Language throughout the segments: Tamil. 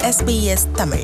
SBS தமிழ்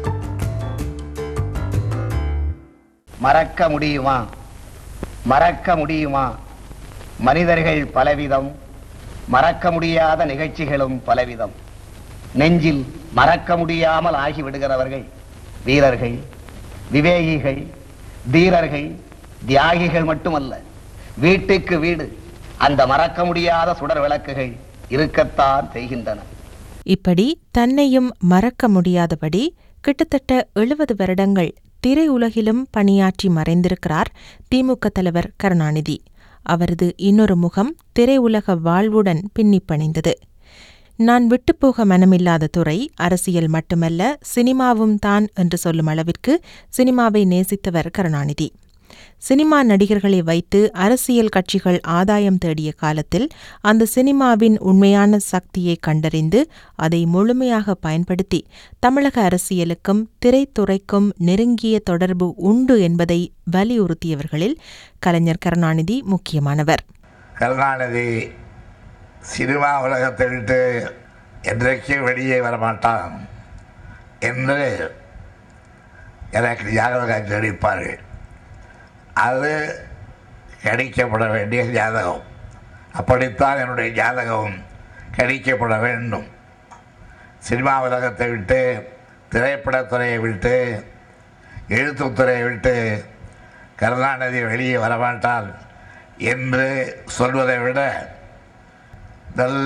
மறக்க முடியுமா மறக்க முடியுமா மனிதர்கள் பலவிதம் மறக்க முடியாத நிகழ்ச்சிகளும் பலவிதம் நெஞ்சில் மறக்க முடியாமல் ஆகிவிடுகிறவர்கள் வீரர்கள் விவேகிகள் தீரர்கள் தியாகிகள் மட்டுமல்ல வீட்டுக்கு வீடு அந்த மறக்க முடியாத சுடர் விளக்குகள் இருக்கத்தான் செய்கின்றன இப்படி தன்னையும் மறக்க முடியாதபடி கிட்டத்தட்ட எழுபது வருடங்கள் திரையுலகிலும் பணியாற்றி மறைந்திருக்கிறார் திமுக தலைவர் கருணாநிதி அவரது இன்னொரு முகம் திரையுலக வாழ்வுடன் பின்னிப் பணிந்தது நான் விட்டுப்போக மனமில்லாத துறை அரசியல் மட்டுமல்ல சினிமாவும் தான் என்று சொல்லும் அளவிற்கு சினிமாவை நேசித்தவர் கருணாநிதி சினிமா நடிகர்களை வைத்து அரசியல் கட்சிகள் ஆதாயம் தேடிய காலத்தில் அந்த சினிமாவின் உண்மையான சக்தியை கண்டறிந்து அதை முழுமையாக பயன்படுத்தி தமிழக அரசியலுக்கும் திரைத்துறைக்கும் நெருங்கிய தொடர்பு உண்டு என்பதை வலியுறுத்தியவர்களில் கலைஞர் கருணாநிதி முக்கியமானவர் கருணாநிதி சினிமா உலகத்தை விட்டு என்றைக்கும் வெளியே வரமாட்டான் என்று எனக்கு ஜாதகம் கணிப்பார்கள் அது கணிக்கப்பட வேண்டிய ஜாதகம் அப்படித்தான் என்னுடைய ஜாதகம் கணிக்கப்பட வேண்டும் சினிமா உலகத்தை விட்டு திரைப்படத்துறையை விட்டு எழுத்துத்துறையை விட்டு கருணாநிதி வெளியே வரமாட்டான் என்று சொல்வதை விட நல்ல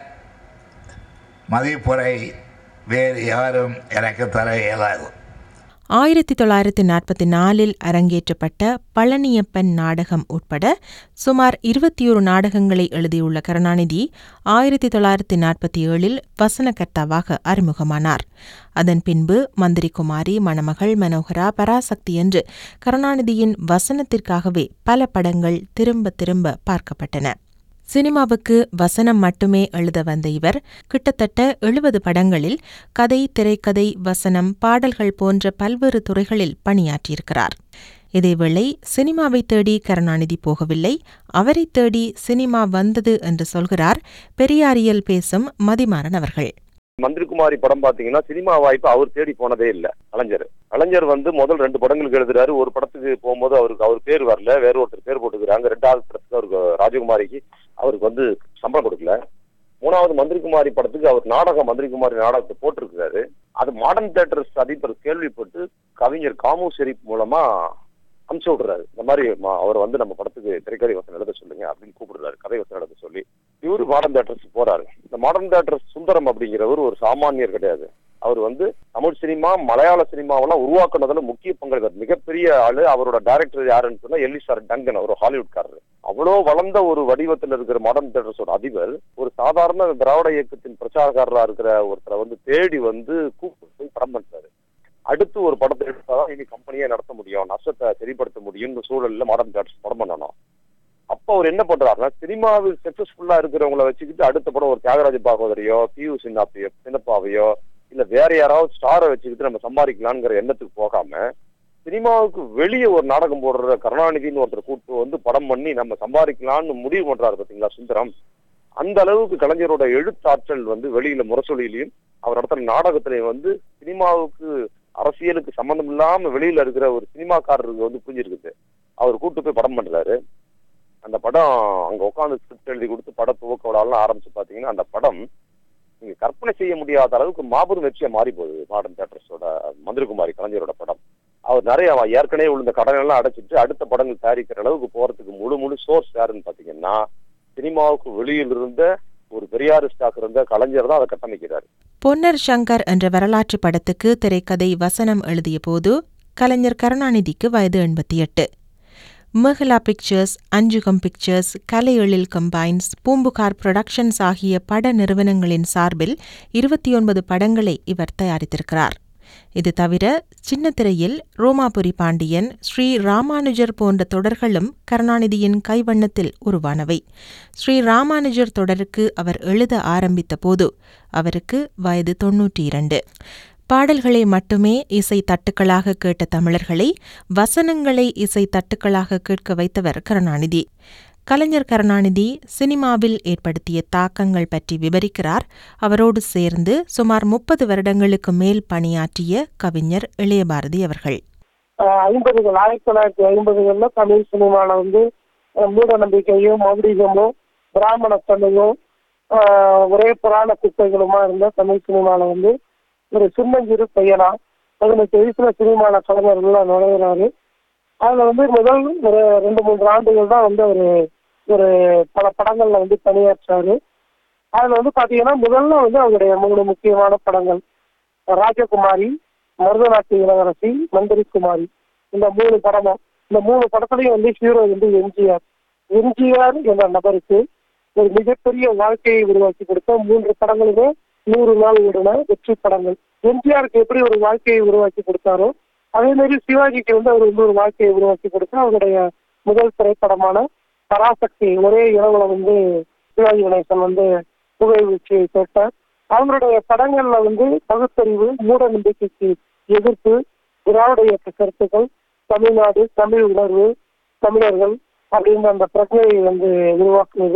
மதிப்புரை வேறு யாரும் எனக்கு தர இயலாது ஆயிரத்தி தொள்ளாயிரத்தி நாற்பத்தி நாலில் அரங்கேற்றப்பட்ட பழனியப்பன் நாடகம் உட்பட சுமார் இருபத்தியோரு நாடகங்களை எழுதியுள்ள கருணாநிதி ஆயிரத்தி தொள்ளாயிரத்தி நாற்பத்தி ஏழில் வசனகர்த்தாவாக அறிமுகமானார் அதன் பின்பு மந்திரி குமாரி மணமகள் மனோகரா பராசக்தி என்று கருணாநிதியின் வசனத்திற்காகவே பல படங்கள் திரும்ப திரும்ப பார்க்கப்பட்டன சினிமாவுக்கு வசனம் மட்டுமே எழுத வந்த இவர் கிட்டத்தட்ட எழுபது படங்களில் கதை திரைக்கதை வசனம் பாடல்கள் போன்ற பல்வேறு துறைகளில் பணியாற்றியிருக்கிறார் இதேவேளை சினிமாவை தேடி கருணாநிதி போகவில்லை அவரை தேடி சினிமா வந்தது என்று சொல்கிறார் பெரியாரியல் பேசும் மதிமாறன் அவர்கள் மந்திரிகுமாரி படம் பாத்தீங்கன்னா சினிமா வாய்ப்பு அவர் தேடி போனதே இல்ல கலைஞர் கலைஞர் வந்து முதல் ரெண்டு படங்களுக்கு எழுதுறாரு ஒரு படத்துக்கு போகும்போது அவருக்கு அவர் பேர் வரல வேற ஒருத்தர் பேர் போட்டுக்கிறாங்க ரெண்டாவது படத்துக்கு அவருக்கு ராஜகுமாரிக்கு அவருக்கு வந்து சம்பளம் கொடுக்கல மூணாவது மந்திரிகுமாரி படத்துக்கு அவர் நாடகம் மந்திரிகுமாரி நாடகத்தை போட்டிருக்கிறாரு அது மாடர்ன் தியேட்டர்ஸ் அதிபர் கேள்விப்பட்டு கவிஞர் காமு ஷெரீப் மூலமா அனுப்பிச்சு விடுறாரு இந்த மாதிரி ம- அவர் வந்து நம்ம படத்துக்கு திரைக்கதை வசனம் எழுத சொல்லுங்க அப்படின்னு கூப்பிடுறாரு கதை வசனம் எழுத சொல்லி இவரு மாடர்ன் தியேட்டர்ஸ் போறாரு இந்த மாடர்ன் தியேட்டர்ஸ் சுந்தரம் அப்படிங்கிறவர் ஒரு சாமானியர் கிடையாது அவர் வந்து தமிழ் சினிமா மலையாள சினிமாவெல்லாம் உருவாக்குனதுல முக்கிய பங்களிப்பார் மிகப்பெரிய ஆளு அவரோட டைரக்டர் யாருன்னு சொன்னா எல்லிசார் டங்கன் ஒரு ஹாலிவுட்காரர் அவ்வளோ வளர்ந்த ஒரு வடிவத்தில் இருக்கிற மாடர்ன் தியேட்டர்ஸோட அதிபர் ஒரு சாதாரண திராவிட இயக்கத்தின் பிரச்சாரக்காரரா இருக்கிற ஒருத்தரை வந்து தேடி வந்து கூப்பிட்டு போய் படம் பண்றாரு அடுத்து ஒரு படத்தை எடுத்தாதான் இனி கம்பெனியே நடத்த முடியும் நஷ்டத்தை சரிப்படுத்த முடியும்னு சூழல்ல மாடர்ன் தியேட்டர்ஸ் படம் பண்ணணும் அப்ப அவர் என்ன பண்றாருன்னா சினிமாவில் சக்சஸ்ஃபுல்லா இருக்கிறவங்கள வச்சுக்கிட்டு அடுத்த படம் ஒரு தியாகராஜ பாகவதரையோ பியூ சின்னாப்பையோ சின்னப்பாவையோ இல்ல வேற யாராவது ஸ்டாரை வச்சுக்கிட்டு நம்ம சம்பாதிக்கலாம்ங்கிற எண்ணத்துக்கு போகாம சினிமாவுக்கு வெளியே ஒரு நாடகம் போடுற கருணாநிதினு ஒருத்தர் கூட்டு வந்து படம் பண்ணி நம்ம சம்பாதிக்கலாம்னு முடிவு பண்றாரு பாத்தீங்களா சுந்தரம் அந்த அளவுக்கு கலைஞரோட எழுத்தாற்றல் வந்து வெளியில முரசொலியிலையும் அவர் நடத்துற நாடகத்திலையும் வந்து சினிமாவுக்கு அரசியலுக்கு சம்பந்தம் இல்லாம வெளியில இருக்கிற ஒரு சினிமாக்காரருக்கு வந்து புரிஞ்சிருக்குது அவர் கூட்டு போய் படம் பண்றாரு அந்த படம் அங்க உட்காந்து ஸ்கிரிப்ட் எழுதி கொடுத்து பட துவக்க விழாலாம் ஆரம்பிச்சு பாத்தீங்கன்னா அந்த படம் நீங்க கற்பனை செய்ய முடியாத அளவுக்கு மாபெரும் வெற்றியா மாறி போகுது மாடர்ன் தியேட்டர்ஸோட மந்திரகுமாரி கலைஞரோட படம் அவர் நிறைய அவ ஏற்கனவே விழுந்த கடன் எல்லாம் அடைச்சிட்டு அடுத்த படங்கள் தயாரிக்கிற அளவுக்கு போறதுக்கு முழு முழு சோர்ஸ் யாருன்னு பாத்தீங்கன்னா சினிமாவுக்கு வெளியில் இருந்த ஒரு பெரியாரிஸ்டாக இருந்த கலைஞர் தான் அதை கட்டமைக்கிறாரு பொன்னர் சங்கர் என்ற வரலாற்று படத்துக்கு திரைக்கதை வசனம் எழுதியபோது கலைஞர் கருணாநிதிக்கு வயது எண்பத்தி எட்டு Mahala pictures Anjugam pictures Kalai Ezhil combines Poompuhar productions ஆகிய பட நிறுவனங்களின் சார்பில் இருபத்தி ஒன்பது படங்களை இவர் தயாரித்திருக்கிறார் இது தவிர சின்னத்திரையில் ரோமாபுரி பாண்டியன் ஸ்ரீ ராமானுஜர் போன்ற தொடர்களும் கருணாநிதியின் கைவண்ணத்தில் உருவானவை ஸ்ரீ ராமானுஜர் தொடருக்கு அவர் எழுத ஆரம்பித்த போது அவருக்கு வயது தொன்னூற்றி இரண்டு பாடல்களை மட்டுமே இசை தட்டுக்களாக கேட்ட தமிழர்களை வசனங்களை இசை தட்டுக்களாக கேட்க வைத்தவர் கருணாநிதி கலைஞர் கருணாநிதி சினிமாவில் ஏற்படுத்திய தாக்கங்கள் பற்றி விவரிக்கிறார் அவரோடு சேர்ந்து சுமார் முப்பது வருடங்களுக்கு மேல் பணியாற்றிய கவிஞர் இளையபாரதி அவர்கள் ஆஹ் ஐம்பதுகள் ஆயிரத்தி தொள்ளாயிரத்தி ஐம்பதுகள்ல தமிழ் சினிமால வந்து ஆஹ் மூட நம்பிக்கையும் மௌடிகமும் பிராமணத்தன்மையும் ஆஹ் ஒரே புராண குப்பைகளுமா இருந்த தமிழ் சினிமால வந்து ஒரு சின்னஞ்சிறு பையனா பதினெட்டு வயசுல சினிமால கலைஞர்கள்லாம் நுழையிறாரு அதுல வந்து முதல் ஒரு ரெண்டு மூன்று ஆண்டுகள் தான் வந்து ஒரு ஒரு பல படங்கள்ல வந்து பணியாற்றாரு அதுல வந்து பாத்தீங்கன்னா முதல்ல வந்து அவருடைய மூணு முக்கியமான படங்கள் ராஜகுமாரி மருதநாட்டு இளவரசி மந்திரி குமாரி இந்த மூணு படமும் இந்த மூணு படத்துலயும் வந்து ஹீரோ வந்து எம்ஜிஆர் எம்ஜிஆர் என்ற நபருக்கு ஒரு மிகப்பெரிய வாழ்க்கையை உருவாக்கி கொடுத்த மூன்று படங்களுமே நூறு நாள் ஓடின வெற்றி படங்கள் எம்ஜிஆருக்கு எப்படி ஒரு வாழ்க்கையை உருவாக்கி கொடுத்தாரோ அதே மாதிரி சிவாஜிக்கு வந்து அவர் வந்து ஒரு வாழ்க்கையை உருவாக்கி கொடுத்து அவருடைய முதல் திரைப்படமான பராசக்தி ஒரே இரவுல வந்து சிவாஜி கணேசன் வந்து புகை வீழ்ச்சியை கேட்டார் அவங்களுடைய படங்கள்ல வந்து பகுத்தறிவு மூட நம்பிக்கைக்கு எதிர்ப்பு திராவிட இயக்க கருத்துக்கள் தமிழ்நாடு தமிழ் உணர்வு தமிழர்கள் அப்படின்ற அந்த பிரச்சனையை வந்து உருவாக்குனது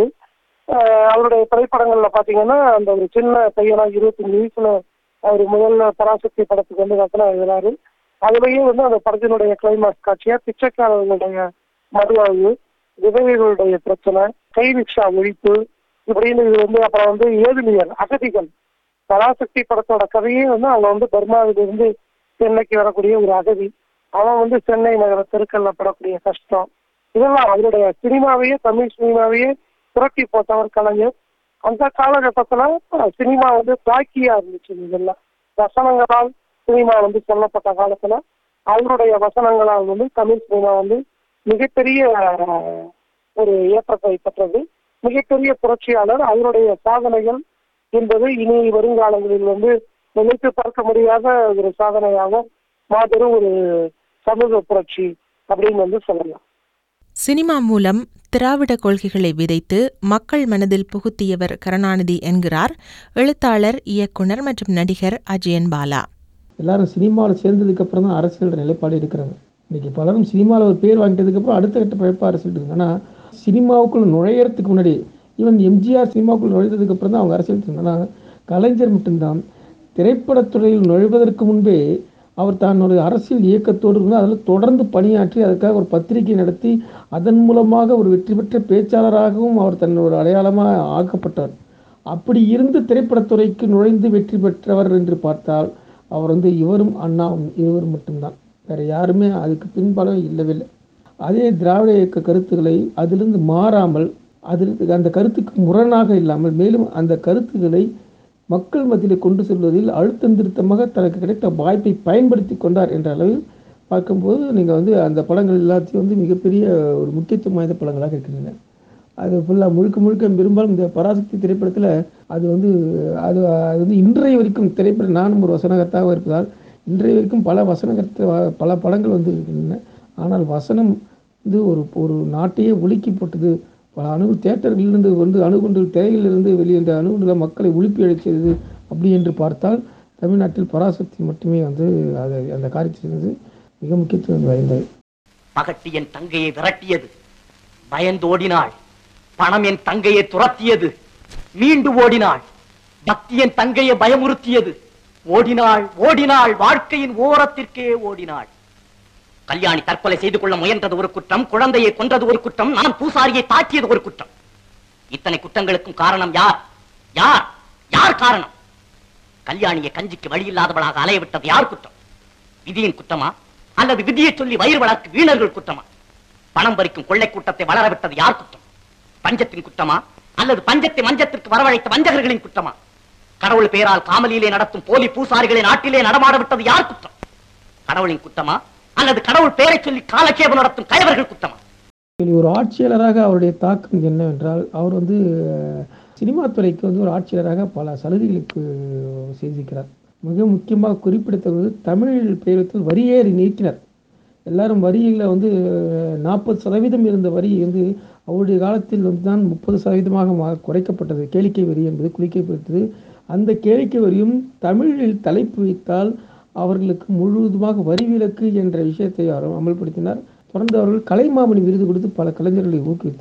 ஆஹ் அவருடைய திரைப்படங்கள்ல பாத்தீங்கன்னா அந்த ஒரு சின்ன பையனா இருபத்தஞ்சு வயசுல அவர் முதல்ல பராசக்தி படத்துக்கு வந்து கத்தனா எழுதுறாரு அதுலயே வந்து அந்த படத்தினுடைய கிளைமாக்ஸ் காட்சியா பிச்சைக்காரர்களுடைய மதுவாழ்வு விதவைகளுடைய பிரச்சனை கை ரிக்ஷா ஒழிப்பு இப்படின்னு இது வந்து அப்புறம் வந்து ஏதிலியர் அகதிகள் பராசக்தி படத்தோட கதையே வந்து அவங்க வந்து பர்மாவிலிருந்து சென்னைக்கு வரக்கூடிய ஒரு அகதி அவன் வந்து சென்னை நகர தெருக்கல்ல படக்கூடிய கஷ்டம் இதெல்லாம் அவருடைய சினிமாவையே தமிழ் சினிமாவையே புரட்டி போட்டவர் கலைஞர் அந்த காலகட்டத்துல அஹ், சினிமா வந்து தாக்கியா இருந்துச்சு இதெல்லாம் வசனங்களால் சினிமா வந்து சொல்லப்பட்ட காலத்துல அவருடைய வசனங்களால் வந்து தமிழ் சினிமா வந்து மிகப்பெரிய அஹ், ஒரு ஏற்றத்தை பெற்றது மிகப்பெரிய புரட்சியாளர் அவருடைய சாதனைகள் என்பது இனி வருங்காலங்களில் வந்து நினைத்து பார்க்க முடியாத ஒரு சாதனையாக மாபெரும் ஒரு சமூக புரட்சி அப்படின்னு வந்து சொல்லலாம் சினிமா மூலம் திராவிட கொள்கைகளை விதைத்து மக்கள் மனதில் புகுத்தியவர் கருணாநிதி என்கிறார் எழுத்தாளர் இயக்குனர் மற்றும் நடிகர் அஜயன் பாலா எல்லாரும் சினிமாவில் சேர்ந்ததுக்கு அப்புறம் தான் அரசியல் நிலைப்பாடு இருக்கிறாங்க இன்னைக்கு பலரும் சினிமாவில் ஒரு பேர் வாங்கிட்டதுக்கு அப்புறம் அடுத்த கட்ட பழப்ப அரசியல் இருக்கு ஆனால் சினிமாவுக்குள்ள நுழையறதுக்கு முன்னாடி ஈவன் எம்ஜிஆர் சினிமாவுக்குள்ள நுழைந்ததுக்கு அப்புறம் தான் அவங்க அரசியல் இருந்தாங்க ஆனால் கலைஞர் மட்டும்தான் திரைப்படத்துறையில் நுழைவதற்கு முன்பே அவர் தான் ஒரு அரசியல் இயக்கத்தோடு இருந்து அதில் தொடர்ந்து பணியாற்றி அதுக்காக ஒரு பத்திரிகை நடத்தி அதன் மூலமாக ஒரு வெற்றி பெற்ற பேச்சாளராகவும் அவர் தன் ஒரு அடையாளமாக ஆக்கப்பட்டார் அப்படி இருந்து திரைப்படத்துறைக்கு நுழைந்து வெற்றி பெற்றவர் என்று பார்த்தால் அவர் வந்து இவரும் அண்ணாவும் இருவரும் மட்டும்தான் வேற யாருமே அதுக்கு பின்பாலும் இல்லவே இல்லை அதே திராவிட இயக்க கருத்துக்களை அதிலிருந்து மாறாமல் அதில் அந்த கருத்துக்கு முரணாக இல்லாமல் மேலும் அந்த கருத்துக்களை மக்கள் மத்தியில் கொண்டு செல்வதில் அழுத்தம் திருத்தமாக தனக்கு கிடைத்த வாய்ப்பை பயன்படுத்தி கொண்டார் என்ற அளவில் பார்க்கும்போது நீங்கள் வந்து அந்த படங்கள் எல்லாத்தையும் வந்து மிகப்பெரிய ஒரு முக்கியத்துவம் வாய்ந்த படங்களாக இருக்கின்றன அது ஃபுல்லாக முழுக்க முழுக்க பெரும்பாலும் இந்த பராசக்தி திரைப்படத்தில் அது வந்து அது அது வந்து இன்றைய வரைக்கும் திரைப்படம் நானும் ஒரு வசனகர்த்தாக இருப்பதால் இன்றைய வரைக்கும் பல வசனகர்த்த பல படங்கள் வந்து இருக்கின்றன ஆனால் வசனம் வந்து ஒரு ஒரு நாட்டையே உலுக்கி போட்டது பல அணு தேட்டர்களிலிருந்து வந்து அணுகுண்டு திரையிலிருந்து வெளியேன்ற அணுகுண்டுல மக்களை உலுப்பி அழைச்சது அப்படி என்று பார்த்தால் தமிழ்நாட்டில் பராசக்தி மட்டுமே வந்து அதை அந்த காரியத்திலிருந்து மிக முக்கியத்துவம் வாய்ந்தது பகட்டி என் தங்கையை விரட்டியது பயந்தோடினாள் பணம் என் தங்கையை துரத்தியது மீண்டு ஓடினாள் பக்தி என் தங்கையை பயமுறுத்தியது ஓடினாள் ஓடினாள் வாழ்க்கையின் ஓரத்திற்கே ஓடினாள் கல்யாணி தற்கொலை செய்து கொள்ள முயன்றது ஒரு குற்றம் குழந்தையை கொன்றது ஒரு குற்றம் நான் பூசாரியை தாக்கியது ஒரு குற்றம் இத்தனை குற்றங்களுக்கும் காரணம் யார் யார் யார் காரணம் கல்யாணியை கஞ்சிக்கு வழி இல்லாதவளாக அலைய விட்டது யார் குற்றம் விதியின் குற்றமா அல்லது விதியை சொல்லி வயிறு வளர்க்கு வீணர்கள் குற்றமா பணம் பறிக்கும் கொள்ளை கூட்டத்தை வளர விட்டது யார் குற்றம் பஞ்சத்தின் குற்றமா அல்லது பஞ்சத்தை மஞ்சத்திற்கு வரவழைத்த வஞ்சகர்களின் குற்றமா கடவுள் பெயரால் காமலியிலே நடத்தும் போலி பூசாரிகளை நாட்டிலே நடமாட விட்டது யார் குற்றம் கடவுளின் குற்றமா அல்லது கடவுள் பெயரை சொல்லி காலட்சேபம் நடத்தும் கயவர்கள் குற்றமா இதில் ஒரு ஆட்சியாளராக அவருடைய தாக்கம் என்னவென்றால் அவர் வந்து அஹ், சினிமா துறைக்கு வந்து ஒரு ஆட்சியாளராக பல சலுகைகளுக்கு செய்திருக்கிறார் மிக முக்கியமாக குறிப்பிடத்தக்கது தமிழ் பெயரத்தில் வரியேறி நீக்கினர் எல்லாரும் வரியில் வந்து நாற்பது சதவீதம் இருந்த வரி வந்து அவருடைய காலத்தில் வந்து தான் முப்பது சதவீதமாக மா- குறைக்கப்பட்டது கேளிக்கை வரி என்பது குளிக்கப்பட்டது அந்த கேளிக்கை வரியும் தமிழில் தலைப்பு வைத்தால் அவர்களுக்கு முழுவதுமாக வரி விலக்கு என்ற விஷயத்தை அவர் அமல்படுத்தினார் தொடர்ந்து அவர்கள் கலைமாமணி விருது கொடுத்து பல கலைஞர்களை ஊக்குவித்தார்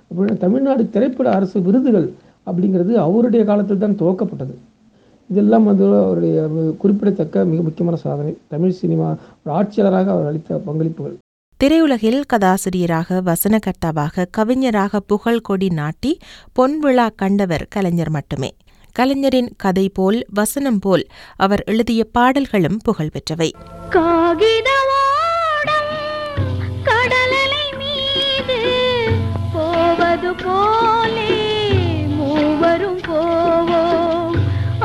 அப்படின்னு தமிழ்நாடு திரைப்பட அரசு விருதுகள் அப்படிங்கிறது அவருடைய காலத்தில் தான் துவக்கப்பட்டது இதெல்லாம் வந்து அவருடைய குறிப்பிடத்தக்க மிக முக்கியமான சாதனை தமிழ் சினிமா ஒரு ஆட்சியாளராக அவர் அளித்த பங்களிப்புகள் திரையுலகில் கதாசிரியராக வசனகர்த்தாவாக கவிஞராக புகழ் கொடி நாட்டி பொன்விழா கண்டவர் கலைஞர் மட்டுமே கலைஞரின் கதை போல் வசனம் போல் அவர் எழுதிய பாடல்களும் புகழ்பெற்றவை காகித ஓடம் கடலலை மீது போவது போலே மூவரும் போவோம்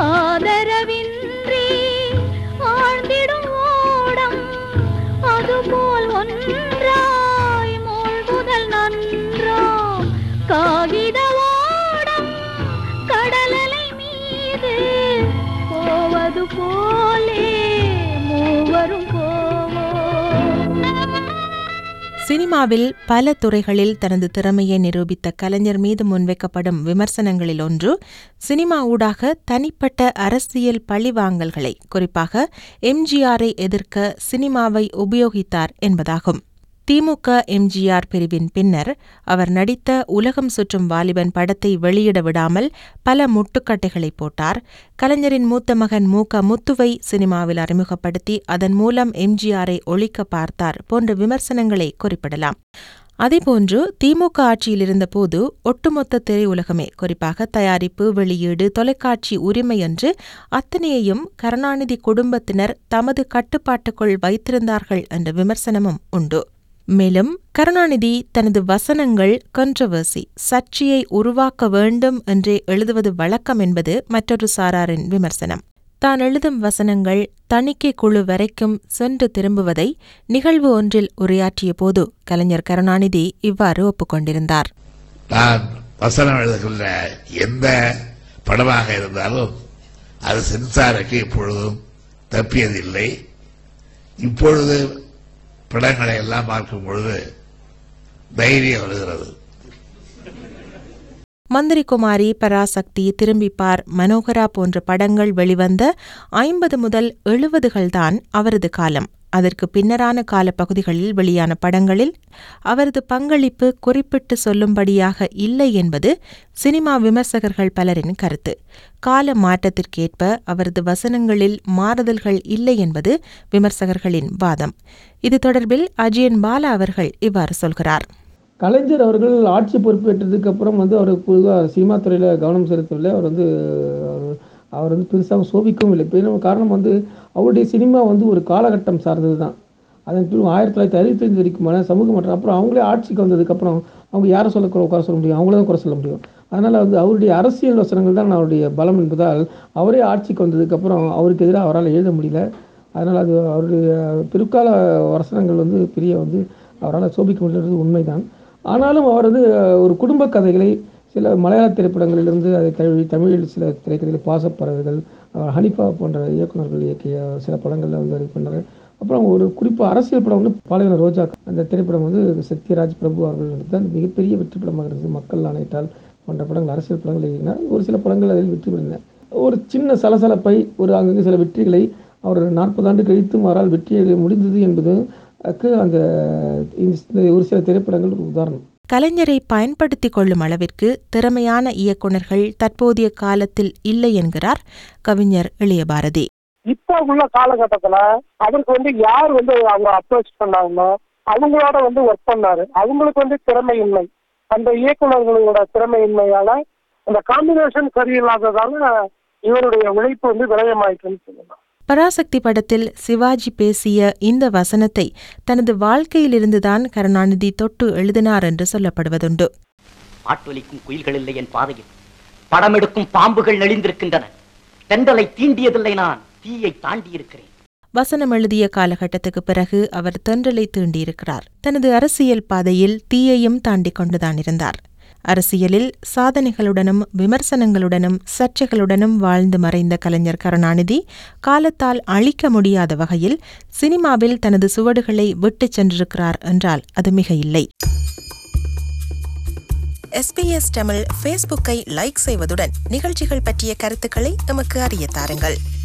ஆதரவின்றி ஆழ்ந்திடும் ஓடம் அதுபோல் ஒன்றாய் மூழ்குதல் நன்றோ காகித ஓடம் கடலலை மீது போவது போலே மூவரும் போவோம் சினிமாவில் பல துறைகளில் தனது திறமையை நிரூபித்த கலைஞர் மீது முன்வைக்கப்படும் விமர்சனங்களில் ஒன்று சினிமா ஊடாக தனிப்பட்ட அரசியல் பழிவாங்கல்களை குறிப்பாக எம்ஜிஆரை எதிர்க்க சினிமாவை உபயோகித்தார் என்பதாகும் திமுக எம்ஜிஆர் பிரிவின் பின்னர் அவர் நடித்த உலகம் சுற்றும் வாலிபன் படத்தை வெளியிட விடாமல் பல முட்டுக்கட்டைகளை போட்டார் கலைஞரின் மூத்த மகன் மு க முத்துவை சினிமாவில் அறிமுகப்படுத்தி அதன் மூலம் எம்ஜிஆரை ஒழிக்க பார்த்தார் போன்ற விமர்சனங்களை குறிப்பிடலாம் அதேபோன்று திமுக ஆட்சியில் இருந்தபோது ஒட்டுமொத்த திரையுலகமே குறிப்பாக தயாரிப்பு வெளியீடு தொலைக்காட்சி உரிமை என்று அத்தனையையும் கருணாநிதி குடும்பத்தினர் தமது கட்டுப்பாட்டுக்குள் வைத்திருந்தார்கள் என்ற விமர்சனமும் உண்டு மேலும் கருணாநிதி தனது வசனங்கள் கண்ட்ரவர்சி சர்ச்சையை உருவாக்க வேண்டும் என்றே எழுதுவது வழக்கம் என்பது மற்றொரு சாராரின் விமர்சனம் தான் எழுதும் வசனங்கள் தணிக்கை குழு வரைக்கும் சென்று திரும்புவதை நிகழ்வு ஒன்றில் உரையாற்றிய போது கலைஞர் கருணாநிதி இவ்வாறு ஒப்புக்கொண்டிருந்தார் நான் வசனம் எழுதுகின்ற எந்த படமாக இருந்தாலும் அது சென்சாருக்கு இப்பொழுதும் தப்பியதில்லை இப்பொழுது படங்களை எல்லாம் பார்க்கும் பொழுது தைரியம் வருகிறது மந்திரிகுமாரி பராசக்தி திரும்பிப்பார் மனோகரா போன்ற படங்கள் வெளிவந்த ஐம்பது முதல் எழுபதுகள்தான் அவரது காலம் அதற்கு பின்னரான காலப்பகுதிகளில் வெளியான படங்களில் அவரது பங்களிப்பு குறிப்பிட்டு சொல்லும்படியாக இல்லை என்பது சினிமா விமர்சகர்கள் பலரின் கருத்து கால மாற்றத்திற்கேற்ப அவரது வசனங்களில் மாறுதல்கள் இல்லை என்பது விமர்சகர்களின் வாதம் இது தொடர்பில் அஜயன் பாலா அவர்கள் இவ்வாறு சொல்கிறார் கலைஞர் அவர்கள் ஆட்சி பொறுப்பேற்றதுக்கு அப்புறம் வந்து அவர் பொதுவாக சினிமா துறையில் கவனம் செலுத்தவில்லை அவர் வந்து அவர் அவர் வந்து பெருசாக சோபிக்கவும் இல்லை பெரும் காரணம் வந்து அவருடைய சினிமா வந்து ஒரு காலகட்டம் சார்ந்தது தான் அதன் பின் ஆயிரத்தி தொள்ளாயிரத்தி அறுபத்தஞ்சு வரைக்குமான சமூக மாற்றம் அப்புறம் அவங்களே ஆட்சிக்கு வந்ததுக்கப்புறம் அவங்க யாரை சொல்ல குறை குறை சொல்ல முடியும் அவங்கள தான் குறை சொல்ல முடியும் அதனால் வந்து அவருடைய அரசியல் வசனங்கள் தான் அவருடைய பலம் என்பதால் அவரே ஆட்சிக்கு வந்ததுக்கப்புறம் அவருக்கு எதிராக அவரால் எழுத முடியல அதனால் அது அவருடைய பிற்கால வசனங்கள் வந்து பெரிய வந்து அவரால் சோபிக்க முடியறது உண்மைதான் ஆனாலும் அவர் வந்து ஒரு குடும்ப கதைகளை சில மலையாள திரைப்படங்களிலிருந்து அதை தழுவி தமிழில் சில திரைக்கதைகள் பாசப்பறவைகள் அஹ் ஹனிஃபா போன்ற இயக்குனர்கள் இயக்கிய சில படங்களில் வந்து இது பண்ணார் அப்புறம் ஒரு குறிப்பாக அரசியல் படம் வந்து பாலைவன ரோஜா அந்த திரைப்படம் வந்து சத்யராஜ் பிரபு அவர்கள் நடித்த அந்த மிகப்பெரிய வெற்றி படமாக இருந்தது மக்கள் ஆணையிட்டால் போன்ற படங்கள் அரசியல் படங்கள் எழுதினார் ஒரு சில படங்கள் அதில் வெற்றி பெற்றன ஒரு சின்ன சலசலப்பை ஒரு அங்கங்கே சில வெற்றிகளை அவர் நாற்பது ஆண்டு கழித்தும் அவரால் வெற்றி முடிந்தது என்பது க்கு அந்த இந்த ஒரு சில திரைப்படங்கள் ஒரு உதாரணம் கலைஞரை பயன்படுத்திக் கொள்ளும் அளவிற்கு திறமையான இயக்குனர்கள் தற்போதைய காலத்தில் இல்லை என்கிறார் கவிஞர் இளையபாரதி இப்ப உள்ள காலகட்டத்துல அவருக்கு வந்து யார் வந்து அவங்க அப்ரோச் பண்ணாங்களோ அவங்களோட வந்து ஒர்க் பண்ணாரு அவங்களுக்கு வந்து திறமையின்மை அந்த இயக்குனர்களோட திறமையின்மையால அந்த காம்பினேஷன் சரியில்லாததால இவருடைய உழைப்பு வந்து விரயமாயிட்டுன்னு சொல்லலாம் பராசக்தி படத்தில் சிவாஜி பேசிய இந்த வசனத்தை தனது வாழ்க்கையிலிருந்துதான் கருணாநிதி தொட்டு எழுதினார் என்று சொல்லப்படுவதுண்டு ஆட்டொலிக்கும் குயில்கள் இல்லை என் பாதையில் படம் எடுக்கும் பாம்புகள் நெளிந்திருக்கின்றன தென்றலை தீண்டியதில்லை நான் தீயை தாண்டி இருக்கிறேன் வசனம் எழுதிய காலகட்டத்துக்கு பிறகு அவர் தென்றலை தீண்டியிருக்கிறார் தனது அரசியல் பாதையில் தீயையும் தாண்டிக் கொண்டுதான் இருந்தார் அரசியலில் சாதனைகளுடனும் விமர்சனங்களுடனும் சர்ச்சைகளுடனும் வாழ்ந்து மறைந்த கலைஞர் கருணாநிதி காலத்தால் அழிக்க முடியாத வகையில் சினிமாவில் தனது சுவடுகளை விட்டுச் சென்றிருக்கிறார் என்றால் அது மிக இல்லை எஸ்பிஎஸ் தமிழ் ஃபேஸ்புக்கை லைக் செய்வதுடன் நிகழ்ச்சிகள் பற்றிய கருத்துக்களை எமக்கு அறிய தாருங்கள்